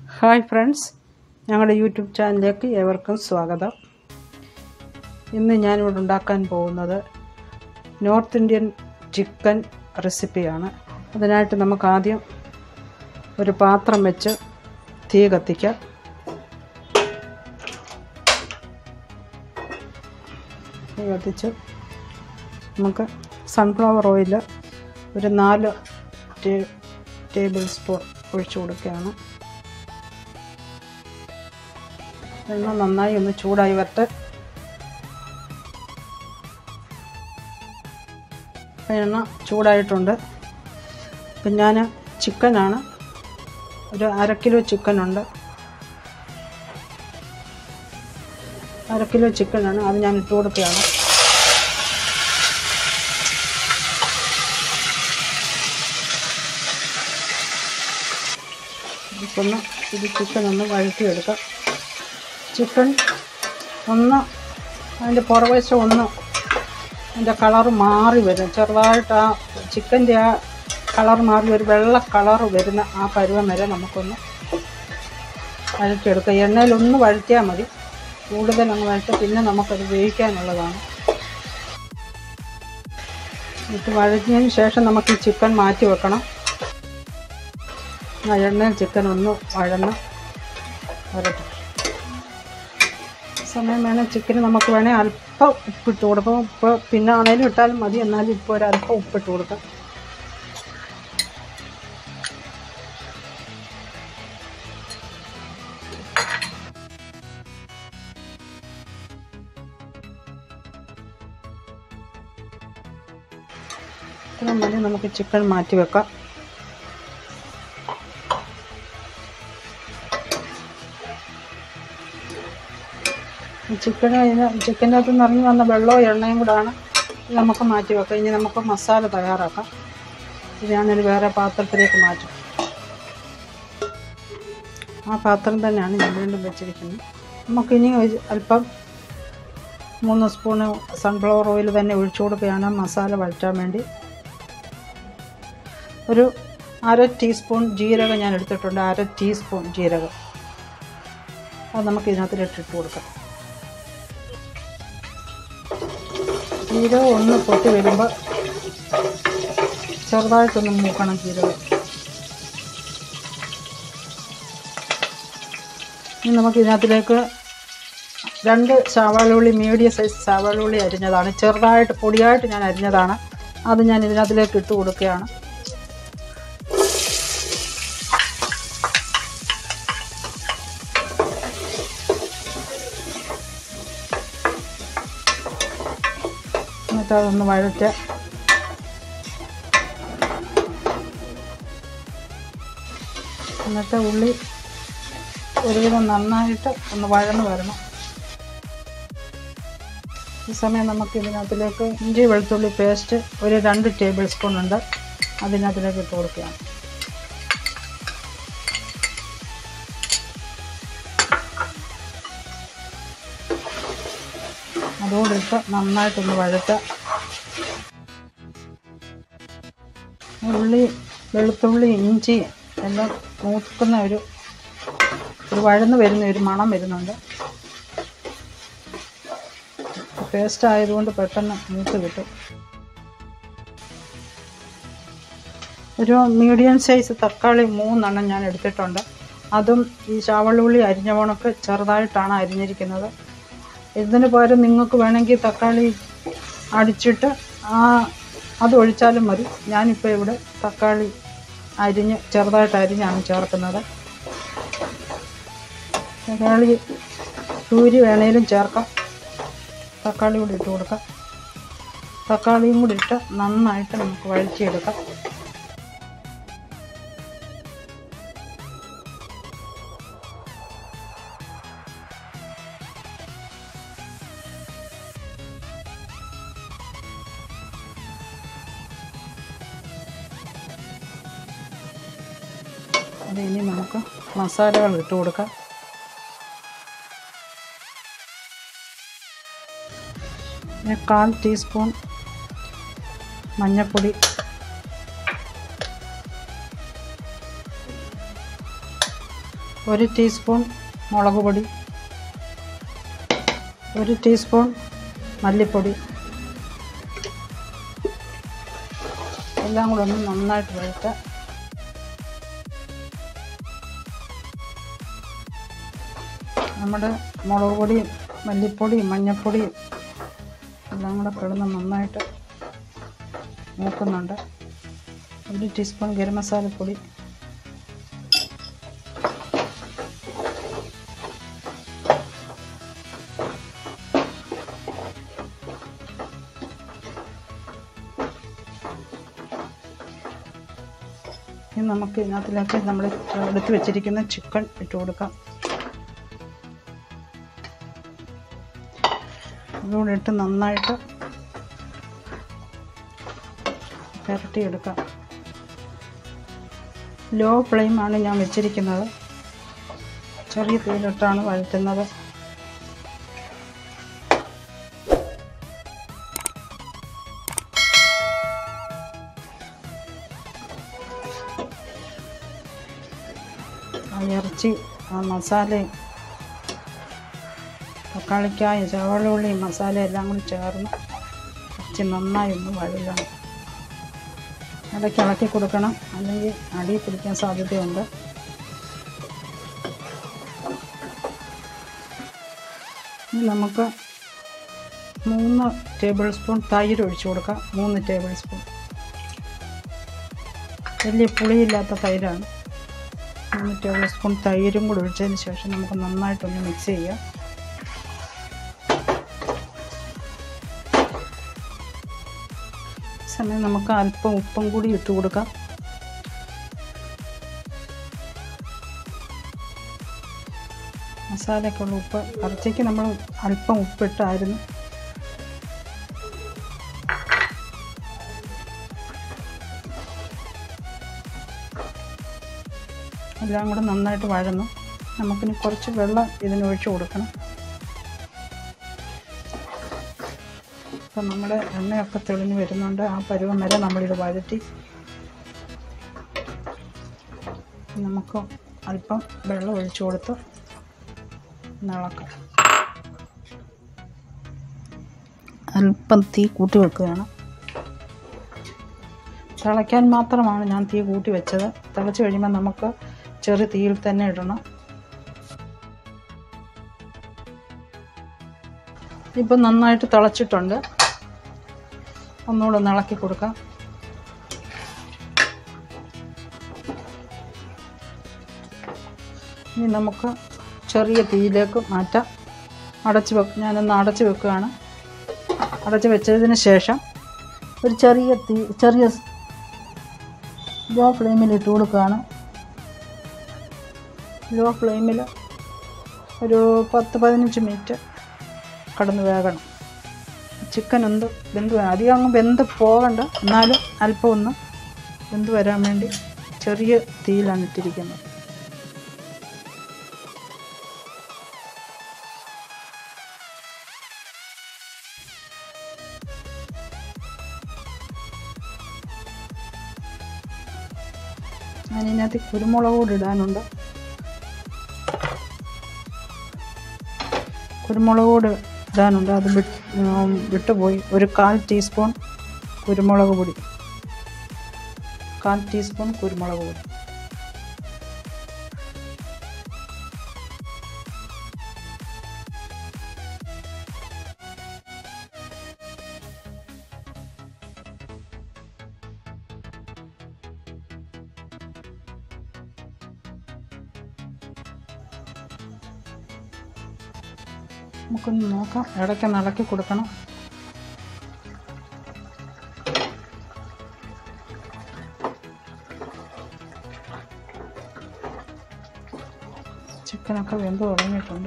hi friends ഞങ്ങളുടെ YouTube ചാനലിലേക്ക് ഏവർക്കും സ്വാഗതം ഇന്ന് ഞാനിവിടെ ഉണ്ടാക്കാൻ പോകുന്നത് നോർത്ത് ഇന്ത്യൻ ചിക്കൻ റെസിപ്പിയാണ് അതിനായിട്ട് നമുക്ക് ആദ്യം ഒരു പാത്രം വെച്ച് തീ കത്തിക്കാം തീ കത്തിച്ച് നമുക്ക് സൺഫ്ലവർ ഓയിൽ ഒരു നാല് ടേ ടേബിൾ സ്പൂൺ ഒഴിച്ചു കൊടുക്കുകയാണ് എണ്ണ നന്നായി ഒന്ന് ചൂടായി വരട്ടെ എണ്ണ ചൂടായിട്ടുണ്ട് അപ്പം ഞാൻ ചിക്കനാണ് ഒരു അര കിലോ ചിക്കനുണ്ട് അര കിലോ ചിക്കനാണ് അത് ഞാൻ ഇട്ട് കൊടുക്കുകയാണ് ഒന്ന് ഇത് ചിക്കൻ ഒന്ന് വഴറ്റിയെടുക്കാം ചിക്കൻ ഒന്ന് അതിൻ്റെ പുറവശം ഒന്ന് അതിൻ്റെ കളറ് മാറി വരും ചെറുതായിട്ട് ആ ചിക്കൻ്റെ ആ കളർ മാറി ഒരു വെള്ള കളർ വരുന്ന ആ പരുവം വരെ നമുക്കൊന്ന് വഴറ്റിയെടുക്കാം എണ്ണയിലൊന്ന് വഴറ്റിയാൽ മതി കൂടുതൽ അങ്ങ് വഴറ്റി പിന്നെ നമുക്കത് വേവിക്കാനുള്ളതാണ് ഇത് വഴറ്റിയതിന് ശേഷം നമുക്ക് ഈ ചിക്കൻ മാറ്റി വെക്കണം ആ എണ്ണയിൽ ചിക്കൻ ഒന്ന് വഴന്ന് വരട്ടെ സമയം വേണേൽ ചിക്കന് നമുക്ക് വേണേൽ അല്പം ഉപ്പിട്ട് കൊടുക്കാം ഉപ്പ് പിന്നെ ആണേലും ഇട്ടാലും മതി എന്നാലും ഇപ്പോൾ ഒരു അല്പം ഉപ്പിട്ട് കൊടുക്കാം ഇത്രയും മതി നമുക്ക് ചിക്കൻ മാറ്റി വെക്കാം ചിക്കൻ ചിക്കൻ്റെ അകത്ത് നിറഞ്ഞു വന്ന വെള്ളവും എണ്ണയും കൂടാണ് ഇത് നമുക്ക് മാറ്റി വെക്കാം ഇനി നമുക്ക് മസാല തയ്യാറാക്കാം ഇത് ഞാനൊരു വേറെ പാത്രത്തിലേക്ക് മാറ്റും ആ പാത്രം തന്നെയാണ് ഞാൻ വീണ്ടും വെച്ചിരിക്കുന്നത് നമുക്കിനി ഒരു അല്പം മൂന്ന് സ്പൂണ് സൺഫ്ലവർ ഓയിൽ തന്നെ ഒഴിച്ചു കൊടുക്കുകയാണ് മസാല വഴറ്റാൻ വേണ്ടി ഒരു അര ടീസ്പൂൺ ജീരകം ഞാൻ എടുത്തിട്ടുണ്ട് അര ടീസ്പൂൺ ജീരകം അത് നമുക്ക് ഇതിനകത്തിലിട്ട് ഇട്ട് കൊടുക്കാം ജീരകം ഒന്ന് പൊട്ടി വരുമ്പോൾ ചെറുതായിട്ടൊന്ന് മൂക്കണം ജീരകം ഇനി നമുക്ക് ഇതിനകത്തിലേക്ക് രണ്ട് സവാളുള്ളി മീഡിയം സൈസ് സവാളുള്ളി അരിഞ്ഞതാണ് ചെറുതായിട്ട് പൊടിയായിട്ട് ഞാൻ അരിഞ്ഞതാണ് അത് ഞാൻ ഇതിനകത്തിലേക്ക് ഇട്ട് കൊടുക്കുകയാണ് എന്നിട്ട് അതൊന്ന് വഴറ്റ് എന്നിട്ട് ഉള്ളി ഒരുവിധം നന്നായിട്ട് ഒന്ന് വഴന്ന് വരണം ഈ സമയം നമുക്ക് ഇതിനകത്തിലേക്ക് ഇഞ്ചി വെളുത്തുള്ളി പേസ്റ്റ് ഒരു രണ്ട് ടേബിൾ സ്പൂൺ ഉണ്ട് അതിനകത്തിലേക്ക് ഇട്ട് കൊടുക്കുകയാണ് അതുകൊണ്ടിട്ട് നന്നായിട്ടൊന്ന് വഴറ്റുക ഉള്ളി വെളുത്തുള്ളി ഇഞ്ചി എല്ലാം മൂക്കുന്ന ഒരു ഒരു വഴന്ന് വരുന്ന ഒരു മണം വരുന്നുണ്ട് പേസ്റ്റ് ആയതുകൊണ്ട് പെട്ടെന്ന് മൂത്ത് കിട്ടും ഒരു മീഡിയം സൈസ് തക്കാളി മൂന്നെണ്ണം ഞാൻ എടുത്തിട്ടുണ്ട് അതും ഈ ചാവള്ളുള്ളി അരിഞ്ഞ കണക്ക് ചെറുതായിട്ടാണ് അരിഞ്ഞിരിക്കുന്നത് ഇതിന് പകരം നിങ്ങൾക്ക് വേണമെങ്കിൽ തക്കാളി അടിച്ചിട്ട് ആ അത് ഒഴിച്ചാലും മതി ഞാനിപ്പോൾ ഇവിടെ തക്കാളി അരിഞ്ഞ് ചെറുതായിട്ട് അരിഞ്ഞാണ് ചേർക്കുന്നത് തക്കാളി ചൂരി വേണേലും ചേർക്കാം തക്കാളി കൂടി ഇട്ട് കൊടുക്കാം തക്കാളിയും കൂടി ഇട്ട് നന്നായിട്ട് നമുക്ക് വഴറ്റിയെടുക്കാം അത് ഇനി നമുക്ക് മസാലകൾ ഇട്ട് കൊടുക്കാം പിന്നെ കാൽ ടീസ്പൂൺ മഞ്ഞൾപ്പൊടി ഒരു ടീസ്പൂൺ മുളക് പൊടി ഒരു ടീസ്പൂൺ മല്ലിപ്പൊടി എല്ലാം കൂടെ ഒന്ന് നന്നായിട്ട് വഴറ്റാം നമ്മുടെ മുളക് പൊടി മല്ലിപ്പൊടി മഞ്ഞൾപ്പൊടി എല്ലാം കൂടെ കിടന്ന് നന്നായിട്ട് മൂക്കുന്നുണ്ട് ഒരു ടീസ്പൂൺ ഗരം മസാലപ്പൊടി ഇനി നമുക്ക് ഇതിനകത്തിലേക്ക് നമ്മൾ എടുത്ത് വെച്ചിരിക്കുന്ന ചിക്കൻ ഇട്ട് കൊടുക്കാം അതുകൂടെ ഇട്ട് നന്നായിട്ട് പുരട്ടിയെടുക്കാം ലോ ഫ്ലെയിമാണ് ഞാൻ വെച്ചിരിക്കുന്നത് ചെറിയ തീയിലിട്ടാണ് വഴറ്റുന്നത് ആ ഇറച്ചി ആ മസാലയും തക്കാളിക്കായും ചവളുള്ളിയും മസാല എല്ലാം കൂടി ചേർന്ന് ഇറച്ചി നന്നായി ഒന്ന് വഴലണം ഇടയ്ക്ക് ഇളക്കി കൊടുക്കണം അല്ലെങ്കിൽ അടി പിടിക്കാൻ സാധ്യതയുണ്ട് ഇനി നമുക്ക് മൂന്ന് ടേബിൾ സ്പൂൺ തൈര് ഒഴിച്ചു കൊടുക്കാം മൂന്ന് ടേബിൾ സ്പൂൺ വലിയ പുളിയില്ലാത്ത തൈരാണ് മൂന്ന് ടേബിൾ സ്പൂൺ തൈരും കൂടി ഒഴിച്ചതിന് ശേഷം നമുക്ക് നന്നായിട്ടൊന്ന് മിക്സ് ചെയ്യാം ഈ സമയം നമുക്ക് അല്പം ഉപ്പും കൂടി ഇട്ട് കൊടുക്കാം മസാലയ്ക്കുള്ള ഉപ്പ് ഇറച്ചിക്ക് നമ്മൾ അല്പം ഉപ്പിട്ടായിരുന്നു എല്ലാം കൂടെ നന്നായിട്ട് വഴന്നു നമുക്കിനി കുറച്ച് വെള്ളം ഇതിനൊഴിച്ച് കൊടുക്കണം അപ്പം നമ്മുടെ എണ്ണയൊക്കെ തെളിഞ്ഞ് വരുന്നുണ്ട് ആ പരുവം വരെ നമ്മളിത് വഴറ്റി നമുക്ക് അല്പം വെള്ളം ഒഴിച്ചു കൊടുത്ത് ഇളക്കാം അല്പം തീ കൂട്ടി വെക്കുകയാണ് തിളയ്ക്കാൻ മാത്രമാണ് ഞാൻ തീ കൂട്ടി വെച്ചത് തിളച്ച് കഴിയുമ്പോൾ നമുക്ക് ചെറു തീയിൽ തന്നെ ഇടണം ഇപ്പം നന്നായിട്ട് തിളച്ചിട്ടുണ്ട് ഒന്നുകൂടെ ഒന്ന് ഇളക്കി കൊടുക്കാം ഇനി നമുക്ക് ചെറിയ തീയിലേക്ക് മാറ്റാം അടച്ച് വെക്ക് ഞാനൊന്ന് അടച്ച് വെക്കുകയാണ് അടച്ച് വെച്ചതിന് ശേഷം ഒരു ചെറിയ തീ ചെറിയ ലോ ഫ്ലെയിമിൽ ഇട്ട് കൊടുക്കുകയാണ് ലോ ഫ്ലെയിമിൽ ഒരു പത്ത് പതിനഞ്ച് മിനിറ്റ് കടന്ന് വേകണം ചിക്കൻ ഒന്ന് വെന്ത് വേ- അധികം അങ്ങ് വെന്ത് പോകണ്ട എന്നാലും അല്പം ഒന്ന് വെന്ത് വരാൻ വേണ്ടി ചെറിയ തീയിലാണ് ഇട്ടിരിക്കുന്നത് അതിനകത്ത് കുരുമുളക് കൂടി ഇടാനുണ്ട് കുരുമുളക് കൂടി ഇടാനുണ്ട് അത് വിട്ട് ഉം, വിട്ടുപോയി ഒരു കാൽ ടീസ്പൂൺ കുരുമുളക് പൊടി കാൽ ടീസ്പൂൺ കുരുമുളക് പൊടി നമുക്കൊന്ന് നോക്കാം ഇടയ്ക്കൊന്ന് ഇളക്കി കൊടുക്കണം ചിക്കനൊക്കെ വെന്ത് തുടങ്ങിയിട്ടുണ്ട്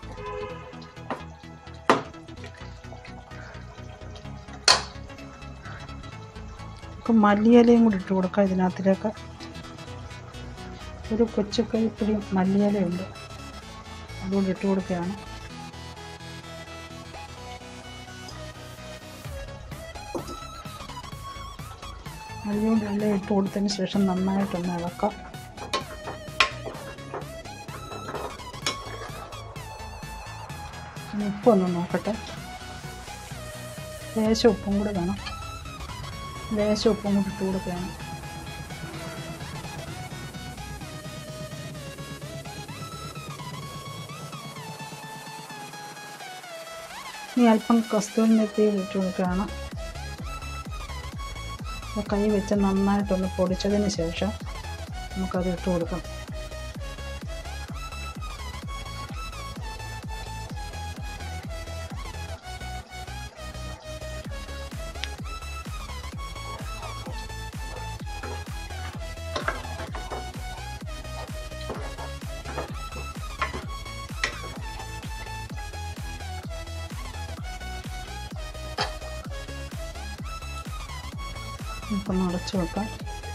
നമുക്ക് മല്ലിയിലയും കൂടി ഇട്ട് കൊടുക്കാം ഇതിനകത്തിലേക്ക് ഒരു കൊച്ചു കൈപ്പിടി മല്ലിയിലയുണ്ട് അതുകൊണ്ട് ഇട്ട് കൊടുക്കുകയാണ് അതുകൊണ്ട് എല്ലാം ഇട്ട് കൊടുത്തതിന് ശേഷം നന്നായിട്ടൊന്ന് ഇളക്കാം ഇനി ഉപ്പൊന്ന് നോക്കട്ടെ ലേശം ഉപ്പും കൂടെ വേണം ലേശം ഉപ്പും കൂടി ഇട്ട് കൊടുക്കുകയാണ് ഇനി അല്പം കസ്തൂരി മെത്തി ഇട്ട് കൊടുക്കുകയാണ് അപ്പോൾ കൈ വെച്ച് നന്നായിട്ടൊന്ന് പൊടിച്ചതിന് ശേഷം നമുക്കത് ഇട്ട് കൊടുക്കാം ഇപ്പം അടച്ചു വെക്കാം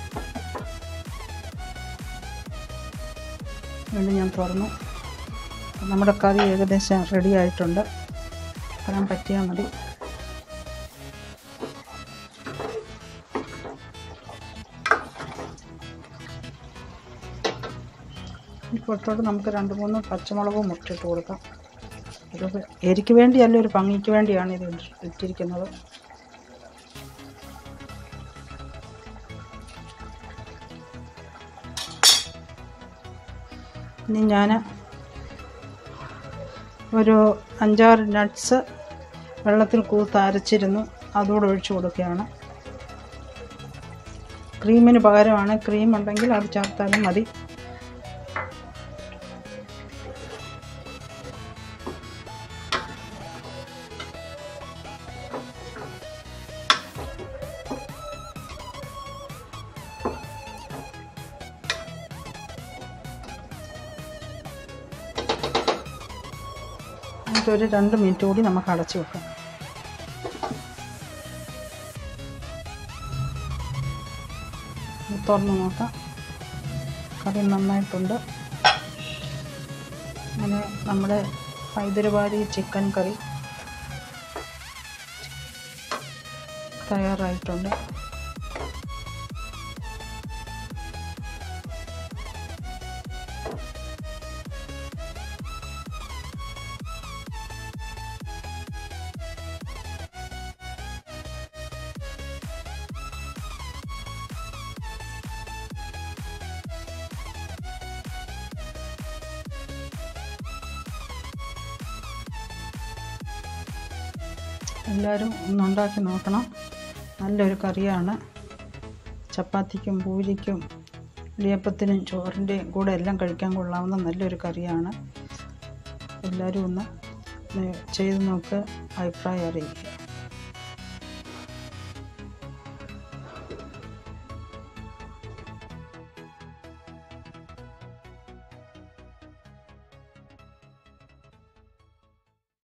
വീണ്ടും ഞാൻ തുറന്നു അപ്പം നമ്മുടെ കറി ഏകദേശം റെഡി ആയിട്ടുണ്ട് പറയാൻ പറ്റിയാൽ മതി ഇപ്പോഴത്തോട്ട് നമുക്ക് രണ്ട് മൂന്ന് പച്ചമുളകും മുട്ടിട്ട് കൊടുക്കാം ഇത് എരിക്ക് വേണ്ടിയല്ല ഒരു ഭംഗിക്ക് വേണ്ടിയാണ് ഇത് ഇട്ടിരിക്കുന്നത് ഇനി ഞാൻ ഒരു അഞ്ചാറ് നട്ട്സ് വെള്ളത്തിൽ കൂത്ത് അരച്ചിരുന്നു അതുകൂടെ ഒഴിച്ചു കൊടുക്കുകയാണ് ക്രീമിന് പകരമാണ് ക്രീം ഉണ്ടെങ്കിൽ അത് ചേർത്താലും മതി എന്നിട്ടൊരു രണ്ട് മിനിറ്റ് കൂടി നമുക്ക് അടച്ചു വെക്കാം ഇത് തുറന്ന് നോക്കാം കറി നന്നായിട്ടുണ്ട് അങ്ങനെ നമ്മുടെ ഹൈദരാബാദി ചിക്കൻ കറി തയ്യാറായിട്ടുണ്ട് എല്ലാവരും ഒന്നുണ്ടാക്കി നോക്കണം നല്ലൊരു കറിയാണ് ചപ്പാത്തിക്കും പൂരിക്കും ഇടിയപ്പത്തിനും ചോറിൻ്റെയും കൂടെ എല്ലാം കഴിക്കാൻ കൊള്ളാവുന്ന നല്ലൊരു കറിയാണ് എല്ലാവരും ഒന്ന് ചെയ്ത് നോക്ക് അഭിപ്രായം അറിയിക്കുക